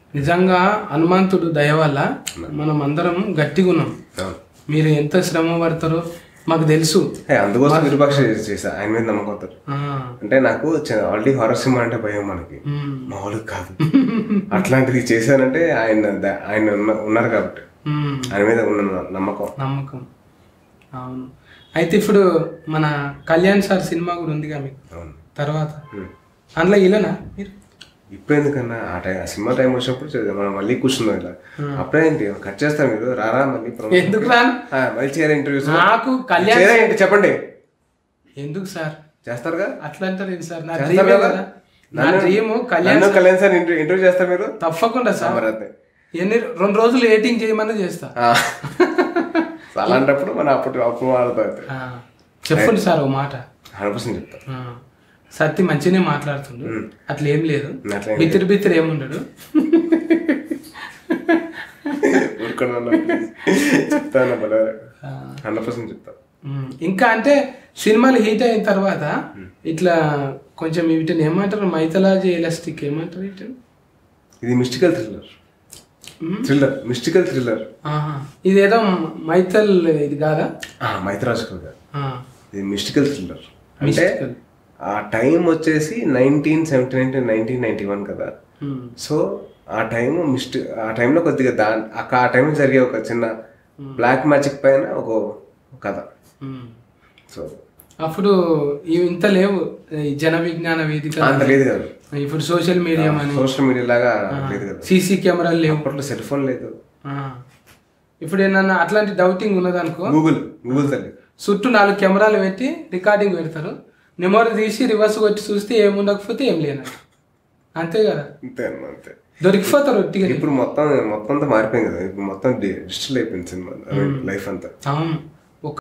నిజంగా హనుమంతుడు దయ వల్ల మనం అందరం గట్టిగా ఉన్నాం అవును మీరు ఎంత శ్రమ పడతారో మాకు తెలుసు ఏ, అందుకోసం విరూపాక్ష చేసా ఆయన మీద నమ్మకం అవుతారు ఆ, అంటే నాకు ఆల్రెడీ హారర్ సినిమా అంటే భయం మనకి ఉమ్, మామూలుగా కాదు అట్లాంటిది చేశానంటే ఆయన ద- ఆయన ఉన్న- ఉన్నారు కాబట్టి ఉమ్, ఆయన మీద ఉన్న నమ్మకం నమ్మకం అవును అయితే ఇప్పుడు మన కళ్యాణ్ సార్ సినిమా కూడా ఉందిగా మీకు అవును తర్వాత ఉమ్. అందులో ఇలానా మీరు ఇప్పుడు ఎందుకన్నా ఆ టైం ఆ సినిమా టైం వచ్చినప్పుడు చే- మనం మళ్ళీ కూర్చుందాం ఇలా అప్పుడే ఏంటి కట్ చేస్తారు మీరు రారా మళ్ళీ promotion. ఎందుకు రాను ఆ, మళ్ళీ చేయరా ఇంటర్వ్యూస్ నాకు కళ్యాణ్ ఏంటి చెప్పండి ఎందుకు సార్ చేస్తారుగా అట్లా అంటారు సార్ నా చేస్తారు డ్రీమ్ కదా? కదా నా డ్రీమ్ కళ్యాణ్ నన్ను కళ్యాణ్ సార్ ఇంటర్వ్యూ ఇంటర్వ్యూ చేస్తారు మీరు తప్పకుండా సార్ మరి అదే ఎన్ని రెండు రోజులు ఎయిటింగ్ చేయమని చేస్తా ఆ. అలాంటప్పుడు మనం అప్పుడు అప్పుడు వాడతాం ఆ, చెప్పండి సార్ ఓ మాట హండ్రెడ్ పర్సెంట్ చెప్తా ఆ, సత్తి మంచిగానే మాట్లాడుతుండు అట్లా ఏం లేదు అట్లా ఏం బిత్తిరి బిత్తిరి ఏముండడు ఊరుకున్నాను చెప్తాను హండ్రెడ్ పర్సెంట్ చెప్తా ఉమ్, ఇంకా అంటే సినిమాలు హీట్ అయిన తర్వాత ఇట్లా కొంచెం వీటిని ఏమంటారు మైథలాజీ ఎలాస్టిక్ ఏమంటారు వీటిని ఇది mystical thriller thriller mystical thriller ఆహా. ఇదేదో మైథల్ ఇది కాదా మైత్రాజ్ గారు ఆ, ఇది మిస్టికల్ థ్రిల్లర్ అంటే Mystical. ఆ టైం వచ్చేసి nineteen seventy nine nineteen ninety one కదా ఉమ్, సో ఆ టైం మిస్ట్ ఆ టైంలో కొద్దిగా దా ఆ టైంలో జరిగే ఒక చిన్న బ్లాక్ మ్యాజిక్ పైన ఒక ఒక కథ ఉమ్. సో అప్పుడు ఇవి ఇంత లేవు ఈ జన విజ్ఞాన వేదిక అంత లేదు కదా ఇప్పుడు సోషల్ మీడియా అని సోషల్ మీడియా లాగా లేదు కదా సీసీ కెమెరాలు లేవు అప్పట్లో సెల్ ఫోన్ లేదు ఆ. ఇప్పుడు ఏమన్నా అట్లాంటి డౌటింగ్ ఉన్నదనుకో గూగుల్ గూగుల్ తల్లి చుట్టూ నాలుగు కెమెరాలు పెట్టి రికార్డింగ్ పెడతారు నెమరు తీసి రివర్స్ కొట్టి చూస్తే ఏం ఉండకపోతే ఏం లేన అంతే కదా అంతే అన్న అంతే దొరికిపోతారు ఒట్టిగా ఇప్పుడు మొత్తం మొత్తం అంతా మారిపోయింది కదా ఇప్పుడు మొత్తం డిజిటల్ అయిపోయింది సినిమా లైఫ్ అంతా అవును